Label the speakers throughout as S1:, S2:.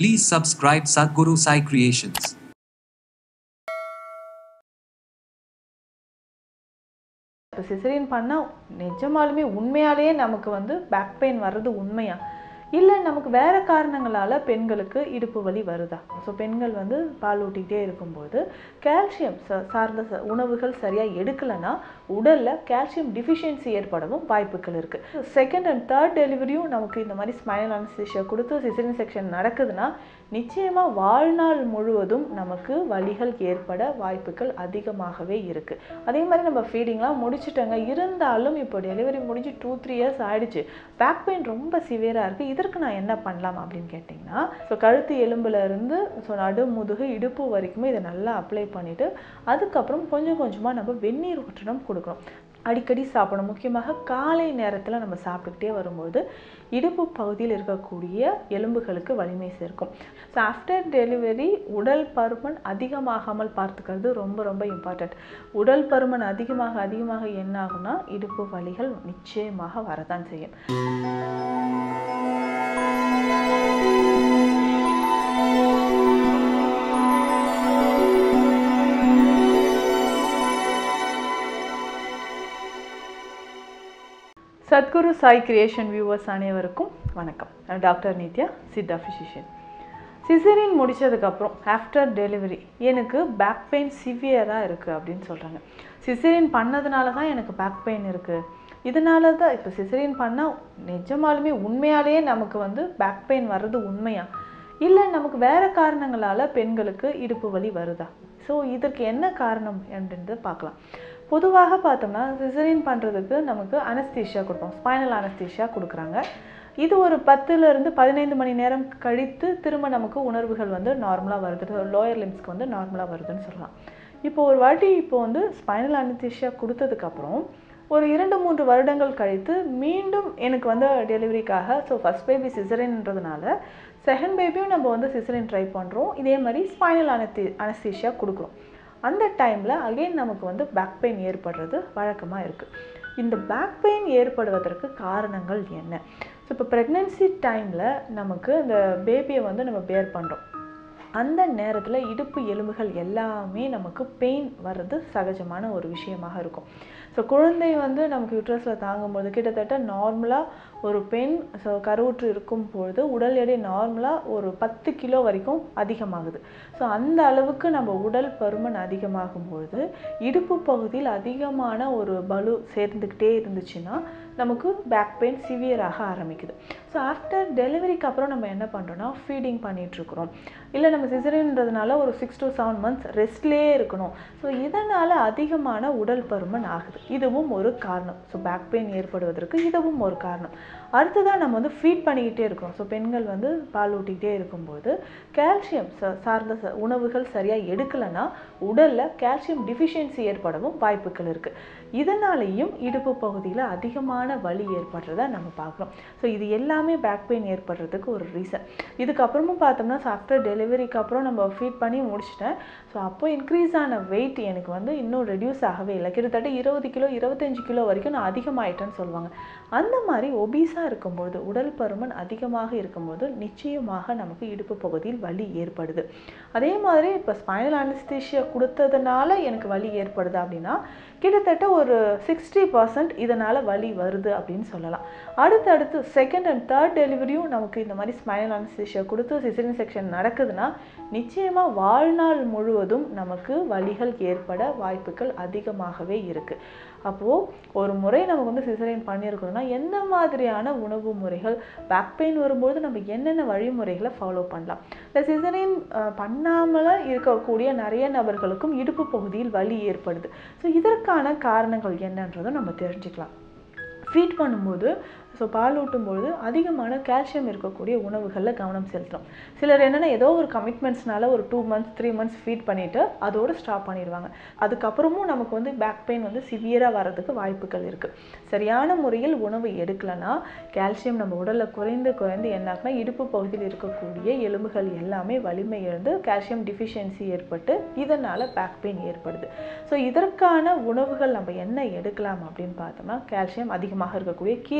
S1: Please subscribe Sadhguru Sai Creations.
S2: இப்போ caesarean பண்ணால் நிஜமாலுமே உண்மையாலேயே நமக்கு வந்து பேக் பெயின் வர்றது உண்மையா இல்லை நமக்கு வேறு காரணங்களால் பெண்களுக்கு இடுப்பு வலி வருதா ஸோ பெண்கள் வந்து பால் ஊட்டிக்கிட்டே இருக்கும்போது கால்சியம் ச சார்ந்த ச உணவுகள் சரியாக எடுக்கலைன்னா உடலில் கால்சியம் டிஃபிஷியன்சி ஏற்படவும் வாய்ப்புகள் இருக்குது செகண்ட் அண்ட் தேர்ட் டெலிவரியும் நமக்கு இந்த மாதிரி ஸ்மைனல் அனஸ்தீஷியா கொடுத்து சிசரியன் செக்ஷன் நடக்குதுன்னா நிச்சயமாக வாழ்நாள் முழுவதும் நமக்கு வலிகள் ஏற்பட வாய்ப்புகள் அதிகமாகவே இருக்குது அதே மாதிரி நம்ம ஃபீடிங்லாம் முடிச்சுட்டோங்க இருந்தாலும் இப்போ டெலிவரி முடிஞ்சு டூ த்ரீ இயர்ஸ் ஆயிடுச்சு பேக் பெயின் ரொம்ப சிவியராக இருக்குது இதற்கு நான் என்ன பண்ணலாம் அப்படின்னு கேட்டிங்கன்னா ஸோ கழுத்து எலும்புல இருந்து ஸோ நடு முதுகு இடுப்பு வரைக்குமே இதை நல்லா அப்ளை பண்ணிவிட்டு அதுக்கப்புறம் கொஞ்சம் கொஞ்சமாக நம்ம வெந்நீர் ஊற்றணும் கொடுக்கணும் அடிக்கடி சாப்பிடணும் முக்கியமாக காலை நேரத்தில் நம்ம சாப்பிட்டுக்கிட்டே வரும்போது இடுப்பு பகுதியில் இருக்கக்கூடிய எலும்புகளுக்கு வலிமை சேர்க்கும் ஸோ ஆஃப்டர் டெலிவரி உடல் பருமன் அதிகமாகாமல் பார்த்துக்கிறது ரொம்ப ரொம்ப இம்பார்ட்டண்ட் உடல் பருமன் அதிகமாக அதிகமாக என்ன ஆகும்னா இடுப்பு வலிகள் நிச்சயமாக வரதான் செய்யும் சத்குரு சாய் கிரியேஷன் வியூவர்ஸ் அனைவருக்கும் வணக்கம் நான் doctor Nithya Siddha physician caesarean முடித்ததுக்கப்புறம் ஆஃப்டர் டெலிவரி எனக்கு பேக் பெயின் சிவியராக இருக்குது அப்படின்னு சொல்கிறாங்க சிசரின் பண்ணதுனால தான் எனக்கு பேக் பெயின் இருக்குது இதனால தான் இப்போ சிசரின் பண்ணால் நிஜமாலுமே உண்மையாலேயே நமக்கு வந்து பேக் பெயின் வர்றது உண்மையா இல்லை நமக்கு வேறு காரணங்களால் பெண்களுக்கு இடுப்பு வலி வருதா ஸோ இதற்கு என்ன காரணம் அப்படின்றத பார்க்கலாம் பொதுவாக பார்த்தோம்னா சிசரின் பண்ணுறதுக்கு நமக்கு அனஸ்தீஷியா கொடுப்போம் ஸ்பைனல் அனஸ்தீஷியா கொடுக்குறாங்க இது ஒரு பத்துலேருந்து பதினைந்து மணி நேரம் கழித்து திரும்ப நமக்கு உணர்வுகள் வந்து நார்மலாக வருது லோயர் லிம்ஸ்க்கு வந்து நார்மலாக வருதுன்னு சொல்லலாம் இப்போ ஒரு வாட்டி இப்போ வந்து ஸ்பைனல் அனஸ்தீஷியா கொடுத்ததுக்கப்புறம் ஒரு இரண்டு மூன்று வருடங்கள் கழித்து மீண்டும் எனக்கு வந்து டெலிவரிக்காக ஸோ ஃபஸ்ட் பேபி சிசரின்றதுனால செகண்ட் பேபியும் நம்ம வந்து சிசரின் ட்ரை பண்ணுறோம் இதே மாதிரி ஸ்பைனல் அனஸ்தி அனஸ்தீஷியா கொடுக்குறோம் அந்த டைமில் அகெயின் நமக்கு வந்து பேக் பெயின் ஏற்படுறது வழக்கமாக இருக்குது இந்த பேக் பெயின் ஏற்படுவதற்கு காரணங்கள் என்ன ஸோ இப்போ ப்ரெக்னென்சி டைமில் நமக்கு இந்த பேபியை வந்து நம்ம பேர் பண்ணுறோம் அந்த நேரத்தில் இடுப்பு எலும்புகள் எல்லாமே நமக்கு பெயின் வர்றது சகஜமான ஒரு விஷயமாக இருக்கும் ஸோ குழந்தை வந்து நமக்கு யூட்ரஸில் தாங்கும்போது கிட்டத்தட்ட நார்மலாக ஒரு பெண் ஸோ கருவுற்று இருக்கும் பொழுது உடல் எடை நார்மலாக ஒரு பத்து கிலோ வரைக்கும் அதிகமாகுது ஸோ அந்த அளவுக்கு நம்ம உடல் பருமன் அதிகமாகும் பொழுது இடுப்பு பகுதியில் அதிகமான ஒரு பலு சேர்ந்துக்கிட்டே இருந்துச்சுன்னா நமக்கு பேக் பெயின் சிவியராக ஆரம்பிக்குது ஸோ ஆஃப்டர் டெலிவரிக்கு அப்புறம் நம்ம என்ன பண்ணுறோன்னா ஃபீடிங் பண்ணிகிட்ருக்குறோம் இல்லை நம்ம சிசரின்றதுனால ஒரு சிக்ஸ் டு செவன் மந்த்ஸ் ரெஸ்ட்லேயே இருக்கணும் ஸோ இதனால் அதிகமான உடல் பருமன் ஆகுது இதுவும் ஒரு காரணம் ஸோ பேக் பெயின் ஏற்படுவதற்கு இதுவும் ஒரு காரணம் அடுத்ததாக நம்ம வந்து ஃபீட் பண்ணிக்கிட்டே இருக்கோம் ஸோ பெண்கள் வந்து பால் ஊட்டிக்கிட்டே இருக்கும்போது கால்சியம் சார்ந்த ச உணவுகள் சரியாக எடுக்கலைன்னா உடலில் கால்சியம் டிஃபிஷியன்சி ஏற்படவும் வாய்ப்புகள் இருக்குது இதனாலேயும் இடுப்பு பகுதியில் அதிகமான வலி ஏற்படுறத நம்ம பார்க்குறோம் ஸோ இது எல்லாமே பேக் பெயின் ஏற்படுறதுக்கு ஒரு ரீசன் இதுக்கப்புறமும் பார்த்தோம்னா ஆஃப்டர் டெலிவரிக்கு அப்புறம் நம்ம ஃபீட் பண்ணி முடிச்சிட்டேன் ஸோ அப்போ இன்க்ரீஸ் ஆன வெயிட் எனக்கு வந்து இன்னும் ரெடியூஸ் ஆகவே இல்லை கிட்டத்தட்ட இருபது கிலோ இருபத்தஞ்சு கிலோ வரைக்கும் நான் அதிகமாயிட்டேன்னு சொல்லுவாங்க அந்த மாதிரி ஒபீஸாக இருக்கும்போது உடல் பருமன் அதிகமாக இருக்கும்போது நிச்சயமாக நமக்கு இடுப்பு பகுதியில் வலி ஏற்படுது அதே மாதிரி இப்போ ஸ்பைனல் அனஸ்தீஷியா கொடுத்ததுனால எனக்கு வலி ஏற்படுது அப்படின்னா கிட்டத்தட்ட ஒரு சிக்ஸ்டி பர்சன்ட் இதனால் வலி வருது அப்படின்னு சொல்லலாம் அடுத்தடுத்து செகண்ட் அண்ட் தேர்ட் டெலிவரியும் நமக்கு இந்த மாதிரி ஸ்மைனல் அனஸ்தீஷியா கொடுத்து சிசரின் செக்ஷன் நடக்குதுன்னா நிச்சயமாக வாழ்நாள் முழுவதும் நமக்கு வலிகள் ஏற்பட வாய்ப்புகள் அதிகமாகவே இருக்குது அப்போது ஒரு முறை நமக்கு வந்து சிசரின் பண்ணியிருக்கணும்னா எந்த மாதிரியான உணவு முறைகள் பேக் பெயின் வரும்போது நம்ம என்னென்ன வழிமுறைகளை ஃபாலோ பண்ணலாம் இந்த சிசரின் பண்ணாமல் இருக்கக்கூடிய நிறைய நபர்களுக்கும் இடுப்பு பகுதியில் வலி ஏற்படுது ஸோ இதற்கான காரணங்கள் என்னன்றதை நம்ம தெரிஞ்சுக்கலாம் ஃபீட் பண்ணும்போது ஸோ பால் ஊட்டும்பொழுது அதிகமான கால்சியம் இருக்கக்கூடிய உணவுகளில் கவனம் செலுத்துகிறோம் சிலர் என்னென்னா ஏதோ ஒரு கமிட்மெண்ட்ஸ்னால ஒரு two months three months feed பண்ணிவிட்டு அதோடு ஸ்டாப் பண்ணிடுவாங்க அதுக்கப்புறமும் நமக்கு வந்து பேக் பெயின் வந்து சிவியராக வர்றதுக்கு வாய்ப்புகள் இருக்குது சரியான முறையில் உணவு எடுக்கலைன்னா கால்சியம் நம்ம உடலில் குறைந்து குறைந்து என்னாக்குனா இடுப்பு பகுதியில் இருக்கக்கூடிய எலும்புகள் எல்லாமே வலிமை இழந்து கால்சியம் டிஃபிஷியன்சி ஏற்பட்டு இதனால் பேக் பெயின் ஏற்படுது ஸோ இதற்கான உணவுகள் நம்ம என்ன எடுக்கலாம் அப்படின்னு பார்த்தோம்னா கால்சியம் அதிகமாக இருக்கக்கூடிய கீரை வகைகள்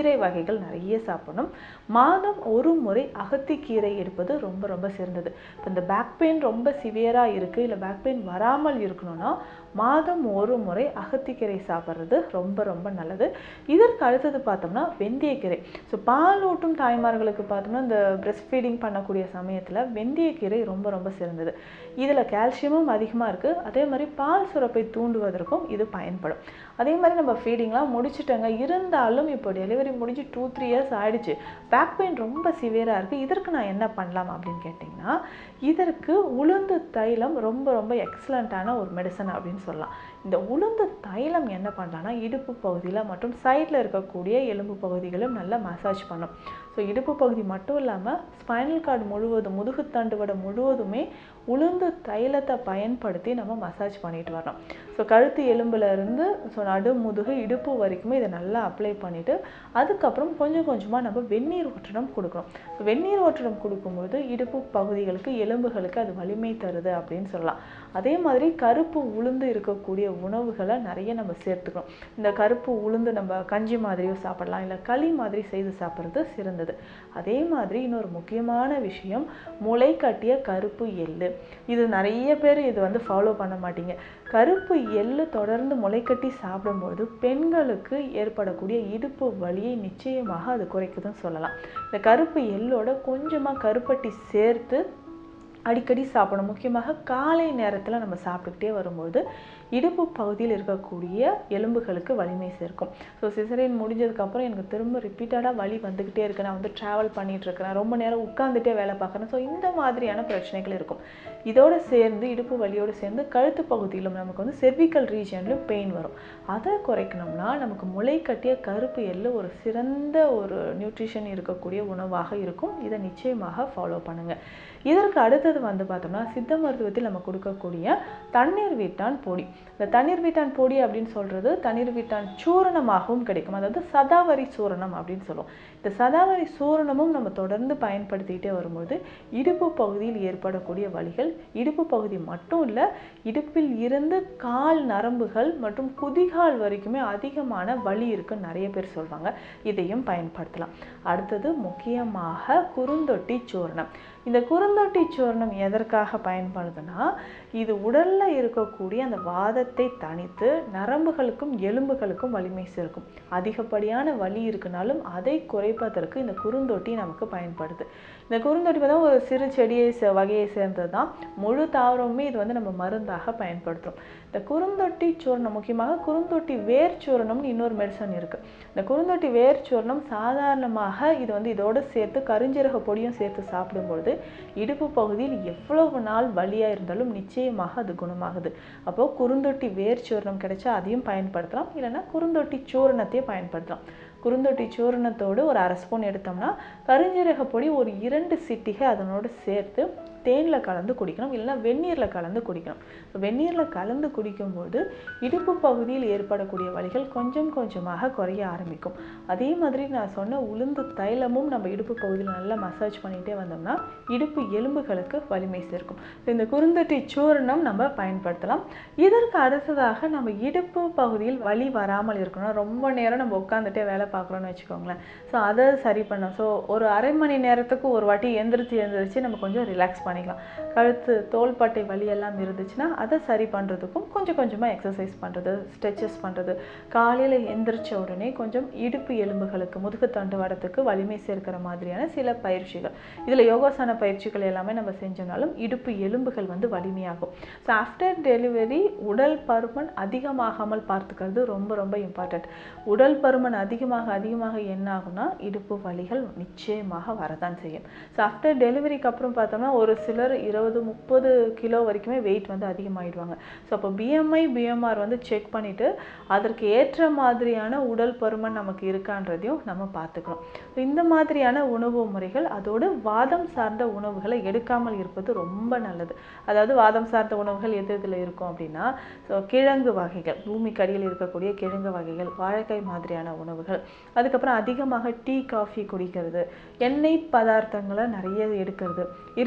S2: வகைகள் நிறைய சாப்பிடணும் மாதம் ஒரு முறை அகத்திக்கீரை எடுப்பது ரொம்ப ரொம்ப சிறந்தது இப்போ இந்த பேக் பெயின் ரொம்ப சிவியராக இருக்குது இல்லை பேக் பெயின் வராமல் இருக்கணும்னா மாதம் ஒரு முறை அகத்திக்கீரை சாப்பிட்றது ரொம்ப ரொம்ப நல்லது இதற்கு அடுத்தது பார்த்தோம்னா வெந்தயக்கீரை ஸோ பால் ஊட்டும் தாய்மார்களுக்கு பார்த்தோம்னா இந்த பிரஸ்ட் ஃபீடிங் பண்ணக்கூடிய சமயத்தில் வெந்தயக்கீரை ரொம்ப ரொம்ப சிறந்தது இதில் கால்சியமும் அதிகமாக இருக்குது அதே மாதிரி பால் சுரப்பை தூண்டுவதற்கும் இது பயன்படும் அதே மாதிரி நம்ம ஃபீடிங்லாம் முடிச்சுட்டோங்க இருந்தாலும் இப்போ டெலிவரி முடிஞ்சு டூ த்ரீ இயர்ஸ் ஆயிடுச்சு பேக் பெயின் ரொம்ப சிவியராக இருக்குது இதற்கு நான் என்ன பண்ணலாம் அப்படின்னு கேட்டிங்கன்னா இதற்கு உளுந்து தைலம் ரொம்ப ரொம்ப எக்ஸலண்ட்டான ஒரு மெடிசன் அப்படின்னு சொல்லலாம் இந்த உளுந்து தைலம் என்ன பண்ணலாம்னா இடுப்பு பகுதியில் மற்றும் சைடில் இருக்கக்கூடிய எலும்பு பகுதிகளும் நல்லா மசாஜ் பண்ணும் ஸோ இடுப்பு பகுதி மட்டும் இல்லாமல் ஸ்பைனல் கார்டு முழுவதும் முதுகுத்தண்டு வட முழுவதுமே உளுந்து தைலத்தை பயன்படுத்தி நம்ம மசாஜ் பண்ணிட்டு வரணும் ஸோ கழுத்து எலும்புல இருந்து ஸோ நடு முதுகு இடுப்பு வரைக்குமே இதை நல்லா அப்ளை பண்ணிவிட்டு அதுக்கப்புறம் கொஞ்சம் கொஞ்சமாக நம்ம வெந்நீர் ஒற்றடம் கொடுக்கணும் ஸோ வெந்நீர் ஒற்றடம் கொடுக்கும்போது இடுப்பு பகுதிகளுக்கு எலும்புகளுக்கு அது வலிமை தருது அப்படின்னு சொல்லலாம் அதே மாதிரி கருப்பு உளுந்து இருக்கக்கூடிய உணவுகளை நிறைய நம்ம சேர்த்துக்கணும் இந்த கருப்பு உளுந்து நம்ம கஞ்சி மாதிரியோ சாப்பிடலாம் இல்லை களி மாதிரி செய்து சாப்பிட்றது சிறந்தது அதே மாதிரி இன்னொரு முக்கியமான விஷயம் முளை கட்டிய கருப்பு எள்ளு இது நிறைய பேர் இது வந்து ஃபாலோ பண்ண மாட்டீங்க கருப்பு எள்ளு தொடர்ந்து முளைக்கட்டி சாப்பிடும்போது பெண்களுக்கு ஏற்படக்கூடிய இடுப்பு வலியை நிச்சயமாக அது குறைக்குதுன்னு சொல்லலாம் இந்த கருப்பு எள்ளோட கொஞ்சமாக கருப்பட்டி சேர்த்து அடிக்கடி சாப்பிடணும் முக்கியமாக காலை நேரத்தில் நம்ம சாப்பிட்டுக்கிட்டே வரும்போது இடுப்பு பகுதியில் இருக்கக்கூடிய எலும்புகளுக்கு வலிமை சேர்க்கும் ஸோ சிசரின் முடிஞ்சதுக்கப்புறம் எனக்கு திரும்ப ரிப்பீட்டடாக வலி வந்துக்கிட்டே இருக்கு நான் வந்து ட்ராவல் பண்ணிட்டு இருக்கிறேன் ரொம்ப நேரம் உட்காந்துட்டே வேலை பார்க்குறேன் ஸோ இந்த மாதிரியான பிரச்சனைகள் இருக்கும் இதோட சேர்ந்து இடுப்பு வலியோடு சேர்ந்து கழுத்து பகுதியிலும் நமக்கு வந்து செர்விக்கல் ரீஜன்லையும் பெயின் வரும் அதை குறைக்கணும்னா நமக்கு முளை கட்டிய கருப்பு எள்ளு ஒரு சிறந்த ஒரு நியூட்ரிஷன் இருக்கக்கூடிய உணவாக இருக்கும் இதை நிச்சயமாக ஃபாலோ பண்ணுங்கள் இதற்கு அடுத்தது வந்து பார்த்தோம்னா சித்த மருத்துவத்தில் நம்ம கொடுக்கக்கூடிய தண்ணீர் வீட்டான் பொடி இந்த தண்ணீர் வீட்டான் பொடி அப்படின்னு சொல்கிறது தண்ணீர் வீட்டான் சூரணமாகவும் கிடைக்கும் அதாவது சதாவரி சூரணம் அப்படின்னு சொல்லுவோம் இந்த சதாவரி சூரணமும் நம்ம தொடர்ந்து பயன்படுத்திக்கிட்டே வரும்போது இடுப்பு பகுதியில் ஏற்படக்கூடிய வலிகள் இடுப்பு பகுதி மட்டும் இல்லை இடுப்பில் இருந்து கால் நரம்புகள் மற்றும் குதிகால் வரைக்குமே அதிகமான வலி இருக்குன்னு நிறைய பேர் சொல்லுவாங்க இதையும் பயன்படுத்தலாம் அடுத்தது முக்கியமாக குறுந்தொட்டி சூரணம் இந்த குறுந்தொட்டி சூர்ணம் எதற்காக பயன்படுதுன்னா இது உடல்ல இருக்கக்கூடிய அந்த வாதத்தை தணித்து நரம்புகளுக்கும் எலும்புகளுக்கும் வலிமை சேர்க்கும் அதிகப்படியான வலி இருக்குனாலும் அதை குறைப்பதற்கு இந்த குறுந்தொட்டி நமக்கு பயன்படுது இந்த குறுந்தொட்டி பார்த்தா ஒரு சிறு செடியை சே- வகையை சேர்ந்தது தான் முழு தாவரமுமே இது வந்து நம்ம மருந்தாக பயன்படுத்துகிறோம் இந்த குறுந்தொட்டி சூர்ணம் முக்கியமாக குறுந்தொட்டி வேர் சூரணம்னு இன்னொரு மெடிசன் இருக்கு இந்த குறுந்தொட்டி வேர் சூர்ணம் சாதாரணமாக இது வந்து இதோடு சேர்த்து கருஞ்சீரக பொடியும் சேர்த்து சாப்பிடும்பொழுது இடுப்பு பகுதியில் எவ்வளவு நாள் வலியாக இருந்தாலும் நிச்சயமாக அது குணமாகுது அப்போ குறுந்தொட்டி வேர் சூர்ணம் கிடைச்சா அதையும் பயன்படுத்தலாம் இல்லைன்னா குறுந்தொட்டி சூரணத்தையும் பயன்படுத்தலாம் குறுந்தொட்டி சூரணத்தோடு ஒரு அரை ஸ்பூன் எடுத்தோம்னா கருஞ்சீரக பொடி ஒரு இரண்டு சிட்டிகை அதனோடு சேர்த்து தேனில் கலந்து குடிக்கணும் இல்லைன்னா வெந்நீரில் கலந்து குடிக்கணும் வெந்நீரில் கலந்து குடிக்கும்போது இடுப்பு பகுதியில் ஏற்படக்கூடிய வலிகள் கொஞ்சம் கொஞ்சமாக குறைய ஆரம்பிக்கும் அதே மாதிரி நான் சொன்ன உளுந்து தைலமும் நம்ம இடுப்பு பகுதியில் நல்லா மசாஜ் பண்ணிகிட்டே வந்தோம்னா இடுப்பு எலும்புகளுக்கு வலிமை சேர்க்கும் இந்த குறுந்தொட்டி சூரணம் நம்ம பயன்படுத்தலாம் இதற்கு அடுத்ததாக நம்ம இடுப்பு பகுதியில் வலி வராமல் இருக்கணும் ரொம்ப நேரம் நம்ம உட்காந்துட்டே வேலை பார்க்குறோன்னு வச்சுக்கோங்களேன் ஸோ அதை சரி பண்ணோம் ஸோ ஒரு அரை மணி நேரத்துக்கு ஒரு வாட்டி எந்திரிச்சு எந்திரிச்சு நம்ம கொஞ்சம் ரிலாக்ஸ் பண்ணிக்கலாம் கழுத்து தோள்பட்டை வலி எல்லாம் இருந்துச்சுன்னா அதை சரி பண்ணுறதுக்கும் கொஞ்சம் கொஞ்சமாக எக்ஸசைஸ் பண்ணுறது ஸ்ட்ரெச்சஸ் பண்ணுறது காலையில் எந்திரிச்ச உடனே கொஞ்சம் இடுப்பு எலும்புகளுக்கு முதுகு தண்டுவடத்துக்கு வலிமை சேர்க்கிற மாதிரியான சில பயிற்சிகள் இதில் யோகாசன பயிற்சிகள் எல்லாமே நம்ம செஞ்சோம்னாலும் இடுப்பு எலும்புகள் வந்து வலிமையாகும் ஸோ ஆஃப்டர் டெலிவரி உடல் பருமன் அதிகமாகாமல் பார்த்துக்கிறது ரொம்ப ரொம்ப இம்பார்ட்டண்ட் உடல் பருமன் அதிகமாக அதிகமாக என்ன ஆகும்னா இடுப்பு வலிகள் நிச்சயமாக வரதான் செய்யும் ஸோ ஆஃப்டர் டெலிவரிக்கு அப்புறம் பார்த்தோம்னா ஒரு சிலர் இருபது முப்பது கிலோ வரைக்குமே வெயிட் வந்து அதிகமாகிடுவாங்க ஸோ அப்போ பிஎம்ஐ பிஎம்ஆர் வந்து செக் பண்ணிவிட்டு அதற்கு ஏற்ற மாதிரியான உடல் பருமன் நமக்கு இருக்கான்றதையும் நம்ம பார்த்துக்கணும் So, இந்த மாதிரியான உணவு முறைகள் அதோடு வாதம் சார்ந்த உணவுகளை எடுக்காமல் இருப்பது ரொம்ப நல்லது அதாவது வாதம் சார்ந்த உணவுகள் எது இதில் இருக்கும் அப்படின்னா ஸோ கிழங்கு வகைகள் பூமிக்கு அடியில் இருக்கக்கூடிய கிழங்கு வகைகள் வாழைக்காய் மாதிரியான உணவுகள் அதுக்கப்புறம் அதிகமாக டீ காஃபி குடிக்கிறது எண்ணெய் பதார்த்தங்களை நிறைய எடுக்கிறது இரவு நேர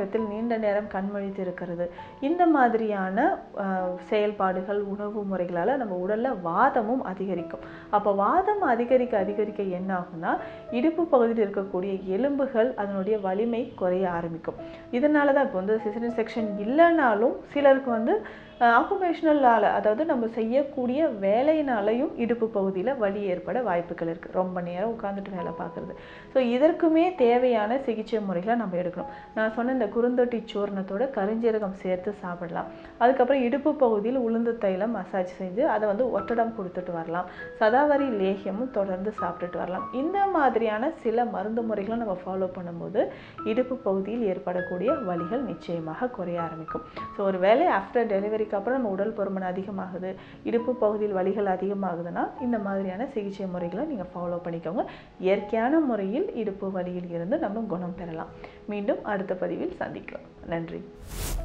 S2: நேரத்தில் நீண்ட நேரம் கண்மொழித்து இருக்கிறது இந்த மாதிரியான அஹ், செயல்பாடுகள் உணவு முறைகளால் நம்ம உடலில் வாதமும் அதிகரிக்கும் அப்போ வாதம் அதிகரிக்க அதிகரிக்க என்ன ஆகும்னா இடுப்பு பகுதியில் இருக்கக்கூடிய எலும்புகள் அதனுடைய வலிமை குறைய ஆரம்பிக்கும் இதனால தான் இப்போ வந்து சிசரின் செக்ஷன் இல்லைனாலும் சிலருக்கு வந்து ஆக்குபேஷனலால் அதாவது நம்ம செய்யக்கூடிய வேலையினாலையும் இடுப்பு பகுதியில் வலி ஏற்பட வாய்ப்புகள் இருக்குது ரொம்ப நேரம் உட்காந்துட்டு வேலை பார்க்குறது ஸோ இதற்குமே தேவையான சிகிச்சை முறைகளை நம்ம எடுக்கணும் நான் சொன்ன இந்த குறுந்தொட்டி சூர்ணத்தோட கருஞ்சீரகம் சேர்த்து சாப்பிடலாம் அதுக்கப்புறம் இடுப்பு பகுதியில் உளுந்து தைலம் மசாஜ் செஞ்சு அதை வந்து ஒத்தடம் கொடுத்துட்டு வரலாம் சதாவரி லேகியமும் தொடர்ந்து சாப்பிட்டுட்டு வரலாம் இந்த மாதிரியான சில மருந்து முறைகளை நம்ம ஃபாலோ பண்ணும்போது இடுப்பு பகுதியில் ஏற்படக்கூடிய வலிகள் நிச்சயமாக குறைய ஆரம்பிக்கும் ஸோ ஒரு வேளை ஆஃப்டர் டெலிவரிக்கு அப்புறம் நம்ம உடல் பருமன் அதிகமாகுது இடுப்பு பகுதியில் வலிகள் அதிகமாகுதுன்னா இந்த மாதிரியான சிகிச்சை முறைகளை நீங்கள் ஃபாலோ பண்ணிக்கோங்க இயற்கையான முறையில் இடுப்பு வலியில் இருந்து நம்ம குணம் பெறலாம் மீண்டும் அடுத்த பதிவில் சந்திக்கலாம் நன்றி